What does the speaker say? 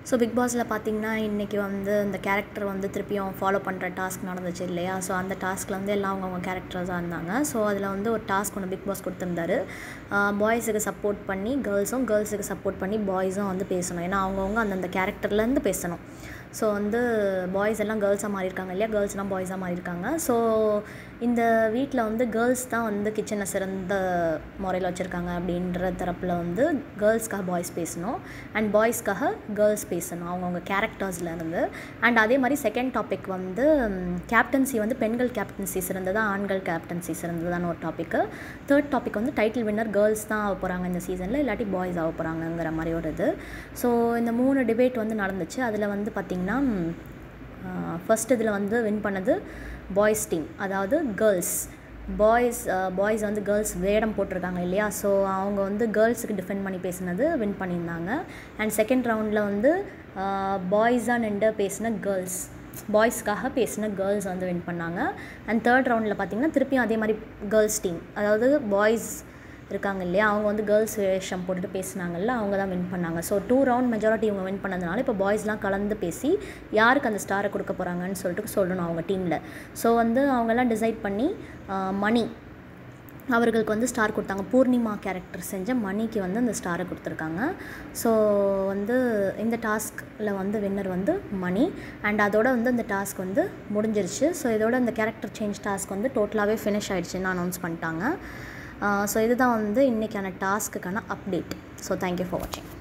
so big பாஸில் பார்த்தீங்கன்னா இன்றைக்கி வந்து இந்த கேரக்டர் வந்து திருப்பியும் ஃபாலோ பண்ணுற டாஸ்க் நடந்துச்சு இல்லையா ஸோ அந்த டாஸ்கில் வந்து எல்லாம் அவங்கவுங்க கேரக்டர்ஸாக இருந்தாங்க ஸோ அதில் வந்து ஒரு டாஸ்க் ஒன்று பிக் பாஸ் கொடுத்துருந்தாரு பாய்ஸுக்கு சப்போர்ட் பண்ணி கேர்ள்ஸும் கேர்ள்ஸுக்கு சப்போர்ட் பண்ணி பாய்ஸும் வந்து பேசணும் ஏன்னா அவங்கவுங்க அந்தந்த கேரக்டர்லேருந்து பேசணும் ஸோ வந்து பாய்ஸ் எல்லாம் கேர்ள்ஸாக மாறியிருக்காங்க இல்லையா கேர்ள்ஸ்லாம் பாய்ஸாக மாறியிருக்காங்க ஸோ இந்த வீட்டில் வந்து கேர்ள்ஸ் தான் வந்து கிச்சனை சிறந்த முறையில் வச்சுருக்காங்க அப்படின்ற தரப்பில் வந்து கேர்ள்ஸ்க்காக பாய்ஸ் பேசணும் அண்ட் பாய்ஸ்க்காக கேர்ள்ஸ் பேசணும் அவங்கவுங்க கேரக்டர்ஸில் இருந்து அண்ட் அதே மாதிரி செகண்ட் டாபிக் வந்து கேப்டன்சி வந்து பெண்கள் கேப்டன்சி சிறந்ததா ஆண்கள் கேப்டன்சி சிறந்ததான ஒரு டாப்பிக்கு தேர்ட் டாபிக் வந்து டைட்டில் வின்னர் கேர்ள்ஸ் தான் ஆக போகிறாங்க இந்த சீசனில் இல்லாட்டி பாய்ஸ் ஆக போகிறாங்கங்கிற மாதிரி ஒரு இது ஸோ இந்த மூணு டிபேட் வந்து நடந்துச்சு அதில் வந்து பார்த்திங்கன்னா ஃபஸ்ட் இதில் வந்து வின் பண்ணது பாய்ஸ் டீம் அதாவது கேர்ள்ஸ் பாய்ஸ் பாய்ஸ் வந்து கேர்ள்ஸ் வேடம் போட்டிருக்காங்க இல்லையா ஸோ அவங்க வந்து கேர்ள்ஸுக்கு டிஃபெண்ட் பண்ணி பேசினது வின் பண்ணியிருந்தாங்க அண்ட் செகண்ட் ரவுண்டில் வந்து பாய்ஸாக நின்று பேசின கேர்ள்ஸ் பாய்ஸ்க்காக பேசின கேர்ள்ஸ் வந்து வின் பண்ணாங்க அண்ட் தேர்ட் ரவுண்டில் பார்த்திங்கன்னா திருப்பியும் அதே மாதிரி கேர்ள்ஸ் டீம் அதாவது பாய்ஸ் இருக்காங்க இல்லையா அவங்க வந்து கேர்ள்ஸ் வேஷம் போட்டுட்டு பேசினாங்கல்ல அவங்க தான் வின் பண்ணாங்க ஸோ டூ ரவுண்ட் மெஜாரிட்டி இவங்க வின் பண்ணதுனால இப்போ பாய்ஸ்லாம் கலந்து பேசி யாருக்கு அந்த ஸ்டாரை கொடுக்க போகிறாங்கன்னு சொல்லிட்டு சொல்லணும் அவங்க டீமில் ஸோ வந்து அவங்கெல்லாம் டிசைட் பண்ணி மணி அவர்களுக்கு வந்து ஸ்டார் கொடுத்தாங்க பூர்ணிமா கேரக்டர் செஞ்ச மணிக்கு வந்து அந்த ஸ்டாரை கொடுத்துருக்காங்க ஸோ வந்து இந்த டாஸ்கில் வந்து வின்னர் வந்து மணி அண்ட் அதோட வந்து அந்த டாஸ்க் வந்து முடிஞ்சிருச்சு ஸோ இதோட இந்த கேரக்டர் சேஞ்ச் டாஸ்க் வந்து டோட்டலாகவே ஃபினிஷ் ஆகிடுச்சுன்னு அனௌன்ஸ் பண்ணிட்டாங்க ஸோ இதுதான் வந்து இன்றைக்கான டாஸ்க்குக்கான அப்டேட் ஸோ தேங்க்யூ ஃபார் வாட்சிங்